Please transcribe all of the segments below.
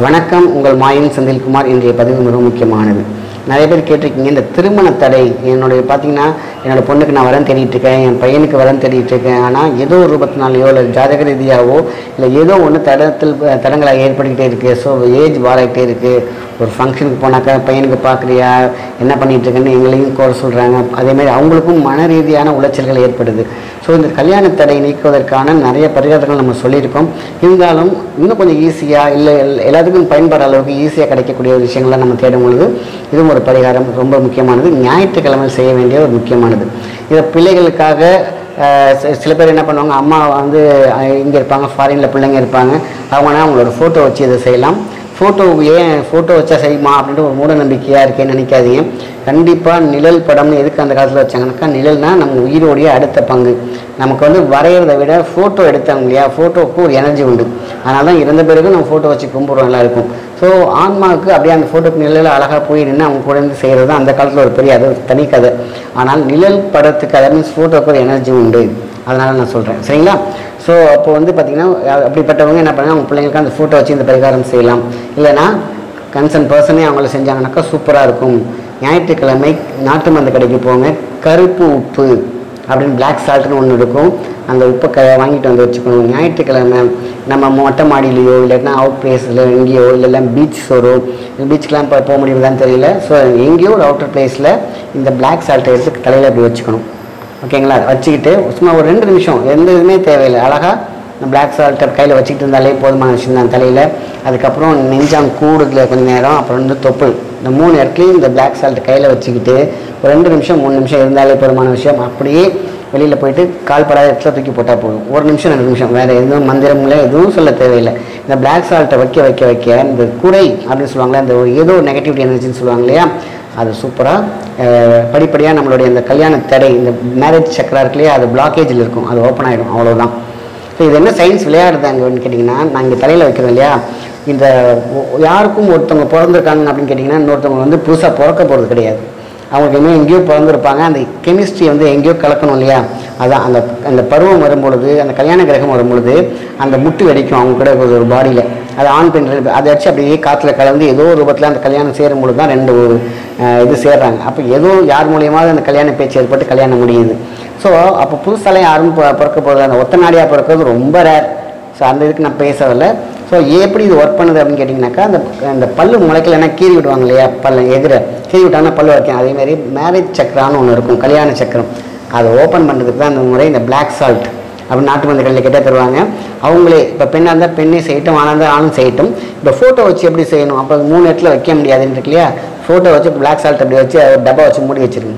வணக்கம் உங்கள் மாயின் செந்தில்குமார் இன்றைய பதிவு மிகவும் முக்கியமானது நிறைய பேர் கேட்டிருக்கீங்க இந்த திருமண தடை என்னுடைய பார்த்தீங்கன்னா என்னோட பொண்ணுக்கு நான் வரேன் தேடிட்டு இருக்கேன் என் பையனுக்கு வரேன் தேடிட்டு இருக்கேன் ஆனால் ஏதோ ஒரு ரூபத்தினாலேயோ இல்லை ஜாதக ரீதியாகவோ இல்லை ஏதோ ஒன்று தடத்தில் தடங்களாக ஏற்பட்டுக்கிட்டே இருக்குது ஸோ ஏஜ் பாராகிட்டே இருக்குது ஒரு ஃபங்க்ஷனுக்கு போனாக்கா பையனுக்கு பார்க்குறியா என்ன பண்ணிட்டு இருக்கேன்னு எங்களையும் கோர சொல்கிறாங்க அதேமாதிரி அவங்களுக்கும் மன ரீதியான உளைச்சல்கள் ஏற்படுது ஸோ இந்த கல்யாண தடை நீக்குவதற்கான நிறைய பரிகாரங்கள் நம்ம சொல்லியிருக்கோம் இருந்தாலும் இன்னும் கொஞ்சம் ஈஸியாக இல்லை எல்லாத்துக்கும் பயன்படுற அளவுக்கு ஈஸியாக கிடைக்கக்கூடிய விஷயங்களை நம்ம தேடும் பொழுது இதுவும் ஒரு பரிகாரம் ரொம்ப முக்கியமானது ஞாயிற்றுக்கிழமை செய்ய வேண்டிய ஒரு முக்கியமானது இதை பிள்ளைகளுக்காக அஹ், சி- சில பேர் என்ன பண்ணுவாங்க அம்மா வந்து இங்கே இருப்பாங்க ஃபாரினில் பிள்ளைங்க இருப்பாங்க அவங்கன்னா அவங்களோட ஃபோட்டோ வச்சு இதை செய்யலாம் ஃபோட்டோ ஏன் ஃபோட்டோ வச்சா செய்யுமா அப்படின்ட்டு ஒரு மூட நம்பிக்கையாக இருக்கேன்னு நினைக்காதீங்க கண்டிப்பாக நிழல் படம்னு எதுக்கு அந்த காலத்தில் வச்சாங்கன்னாக்கா நிழல்னா நம்ம உயிரோடைய அடுத்த பங்கு நமக்கு வந்து வரைகிறத விட ஃபோட்டோ எடுத்தாங்க இல்லையா ஃபோட்டோவுக்கு ஒரு எனர்ஜி உண்டு அதனால தான் இறந்த பிறகு நம்ம ஃபோட்டோ வச்சு கும்பிடுறோம் எல்லாருக்கும் ஸோ ஆன்மாவுக்கு அப்படியே அந்த ஃபோட்டோக்கு நிழல் அழகாக போய் நின்று அவங்க கூட இருந்து செய்கிறது தான் அந்த காலத்தில் ஒரு பெரிய அது ஒரு தனி கதை ஆனால் நிழல் படத்துக்கு அதை மீன்ஸ் ஃபோட்டோவுக்கு ஒரு எனர்ஜி உண்டு அதனால் நான் சொல்கிறேன் சரிங்களா ஸோ அப்போ வந்து பார்த்திங்கன்னா அ- அப்படிப்பட்டவங்க என்ன பண்ணுறாங்க அவங்க பிள்ளைங்களுக்கு அந்த ஃபோட்டோ வச்சு இந்த பரிகாரம் செய்யலாம் இல்லைன்னா கன்சர்ன் பர்சனே அவங்கள செஞ்சாங்கனாக்கா சூப்பராக இருக்கும் ஞாயிற்றுக்கிழமை நாட்டு மருந்து கடைக்கு போங்க கருப்பு உப்பு அப்படின்னு பிளாக் சால்ட்னு ஒன்று இருக்கும் அந்த உப்பை க வாங்கிட்டு வந்து வச்சுக்கணும் ஞாயிற்றுக்கிழமை நம்ம மொட்டை மாடியிலையோ இல்லைன்னா அவுட் பிளேஸில் எங்கேயோ இல்லைன்னா பீச் வரும் பீச்சுக்கெலாம் இப்போ போக முடியுதான்னு தெரியல ஸோ எங்கேயோ ஒரு அவுட்டர் பிளேஸில் இந்த பிளாக் சால்ட்டை எடுத்து தலையில் அப்படி வச்சுக்கணும் ஓகேங்களா வச்சுக்கிட்டு சும்மா ஒரு ரெண்டு நிமிஷம் எந்த இதுவுமே தேவையில்லை அழகாக இந்த பிளாக் சால்ட்டை கையில் வச்சுக்கிட்டு இருந்தாலே போதுமான விஷயம் தான் தலையில் அதுக்கப்புறம் நெஞ்சாங் கூடுதல கொஞ்ச நேரம் அப்புறம் வந்து தொப்புள் இந்த மூணு இடத்துலையும் இந்த பிளாக் சால்ட் கையில் வச்சுக்கிட்டு ஒரு ரெண்டு நிமிஷம் மூணு நிமிஷம் இருந்தாலே போதுமான விஷயம் அப்படியே வெளியில் போயிட்டு கால் படாத இடத்துல தூக்கி போட்டால் போதும் ஒரு நிமிஷம் ரெண்டு நிமிஷம் வேறு எதுவும் மந்திரம் இல்லை எதுவும் சொல்ல தேவையில்லை இந்த பிளாக் சால்ட்டை வைக்க வைக்க வைக்க இந்த குறை அப்படின்னு சொல்லுவாங்களே அந்த ஒரு ஏதோ ஒரு நெகட்டிவிட்டி எனர்ஜின்னு சொல்லுவாங்க இல்லையா அது சூப்பராக படிப்படியாக நம்மளுடைய இந்த கல்யாண தடை இந்த மேரேஜ் சக்கரா இருக்கு இல்லையா அது பிளாக்கேஜில் இருக்கும் அது ஓப்பன் ஆகிடும் அவ்வளோதான் ஸோ இது என்ன சயின்ஸ் விளையாடுதாங்கன்னு கேட்டிங்கன்னா நான் இங்கே தலையில் வைக்கிறேன் இல்லையா இந்த ஒ- யாருக்கும் ஒருத்தவங்க பிறந்திருக்காங்க அப்படின்னு கேட்டிங்கன்னா இன்னொருத்தவங்க வந்து புதுசாக பிறக்க போகிறது கிடையாது அவங்களுக்கு இன்னும் எங்கேயோ பிறந்திருப்பாங்க அந்த கெமிஸ்ட்ரி வந்து எங்கேயோ கலக்கணும் இல்லையா அதான் அந்த அந்த பருவம் வரும்பொழுது அந்த கல்யாண கிரகம் வரும்பொழுது அந்த முட்டு வெடிக்கும் அவங்க கூட ஒரு- ஒரு பாடியில் அது ஆண் பெண் ரெண்டு- அதை வச்சு அப்படியே காற்றுல கலந்து ஏதோ ஒரு ரூபத்தில் அந்த கல்யாணம் சேரும் பொழுது தான் ரெண்டு அஹ், இது சேர்றாங்க அப்போ ஏதோ யார் மூலியமாவது அந்த கல்யாண பேச்சு ஏற்பட்டு கல்யாணம் முடியுது ஸோ அப்போ புதுசாலாம் யாரும் பிற- பிறக்க போகிறது அந்த ஒத்த நாடியாக பிறக்கிறது ரொம்ப ரேர் ஸோ அந்த இதுக்கு நான் பேசவில்லை ஸோ எப்படி இது ஒர்க் பண்ணுது அப்படின்னு கேட்டிங்கனாக்கா அந்த அந்த பல்லு முளைக்கலைன்னா கீறி விடுவாங்க இல்லையா பல்ல எதிர கீறி விட்டாங்கன்னா பல்லு வைக்கும் அதேமாதிரி மேரேஜ் சக்கரான்னு ஒன்று இருக்கும் கல்யாண சக்கரம் அதை ஓப்பன் பண்ணுறதுக்கு தான் அந்த முறை இந்த பிளாக் சால்ட் அப்படி நாட்டு மருந்து கடையில் கேட்டால் தருவாங்க அவங்களே இப்போ பெண்ணாக இருந்தால் பெண்ணே செய்யட்டும் ஆணாக இருந்தால் ஆணும் செய்யட்டும் இப்போ ஃபோட்டோ வச்சு எப்படி செய்யணும் அப்போ மூணு இடத்துல வைக்க முடியாதுன்னு இருக்கு இல்லையா ஃபோட்டோ வச்சு பிளாக் சால்ட் அப்படி வச்சு ஒரு டப்பா வச்சு மூடி வச்சிருங்க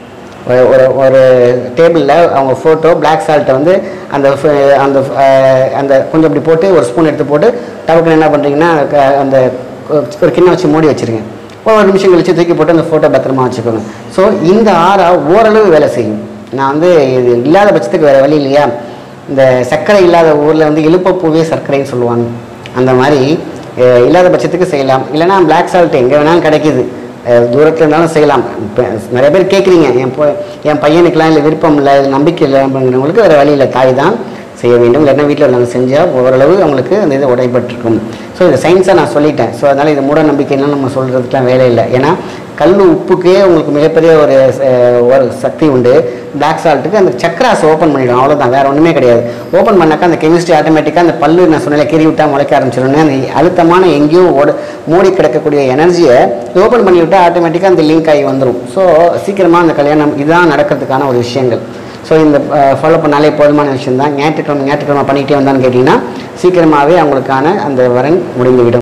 ஒரு ஒரு ஒரு டேபிளில் அவங்க ஃபோட்டோ பிளாக் சால்ட்டை வந்து அந்த ஃப- அந்த அஹ், அந்த கொஞ்சம் இப்படி போட்டு ஒரு ஸ்பூன் எடுத்து போட்டு டவுக்குன்னு என்ன பண்ணுறீங்கன்னா க- அந்த கொ- ஒரு கிண்ணம் வச்சு மூடி வச்சிருங்க ஒரு நிமிஷம் கழிச்சு தூக்கி போட்டு அந்த ஃபோட்டோ பத்திரமா வச்சுக்கோங்க ஸோ இந்த ஆறா ஓரளவு வேலை செய்யும் நான் வந்து இது இல்லாத பட்சத்துக்கு வேறு வழி இல்லையா இந்த சர்க்கரை இல்லாத ஊரில் வந்து இழுப்பப்பூவே சர்க்கரைன்னு சொல்லுவாங்க அந்த மாதிரி அஹ், இல்லாத பட்சத்துக்கு செய்யலாம் இல்லைன்னா பிளாக் சால்ட் எங்கே வேணாலும் கிடைக்குது அஹ் தூரத்தில் இருந்தாலும் செய்யலாம் இப்போ நிறைய பேர் கேட்குறீங்க என் பொ என் பையனுக்கெலாம் இல்லை விருப்பம் இல்லை இல்லை நம்பிக்கை இல்லை அப்படிங்கிறவங்களுக்கு வேறு வழி இல்லை தாய் தான் செய்ய வேண்டும் இல்லைன்னா வீட்டில் உள்ளவங்க செஞ்சால் ஓரளவு அவங்களுக்கு அந்த இது உடைபட்டிருக்கும் ஸோ இது சயின்ஸாக நான் சொல்லிட்டேன் ஸோ அதனால் இது மூட நம்பிக்கைலாம் நம்ம சொல்கிறதுக்குலாம் வேலை இல்லை ஏன்னா கல் உப்புக்கே உங்களுக்கு மிகப்பெரிய ஒரு அஹ், ஒரு சக்தி உண்டு பிளாக் சால்ட்டுக்கு அந்த சக்கராஸ் ஓப்பன் பண்ணிடும் அவ்வளோதான் வேறு ஒன்றுமே கிடையாது ஓப்பன் பண்ணாக்கா அந்த கெமிஸ்ட்ரி ஆட்டோமேட்டிக்காக அந்த பல்லு நான் சொன்னல கீறி விட்டா முளைக்க ஆரம்பிச்சிடும் அந்த அழுத்தமான எங்கேயோ ஓட மூடி கிடக்கக்கூடிய எனர்ஜியை ஓப்பன் பண்ணி விட்டால் ஆட்டோமேட்டிக்காக அந்த லிங்க் ஆகி வந்துடும் ஸோ சீக்கிரமாக அந்த கல்யாணம் இதுதான் நடக்கிறதுக்கான ஒரு விஷயங்கள் ஸோ இந்த ஃபாலோ பண்ணாலே போதுமான விஷயம் தான் ஞாயிற்றுக்கிழமை ஞாயிற்றுக்கிழமை பண்ணிக்கிட்டே வந்தான்னு கேட்டிங்கன்னா சீக்கிரமாகவே அவங்களுக்கான அந்த வரன் முடிந்துவிடும்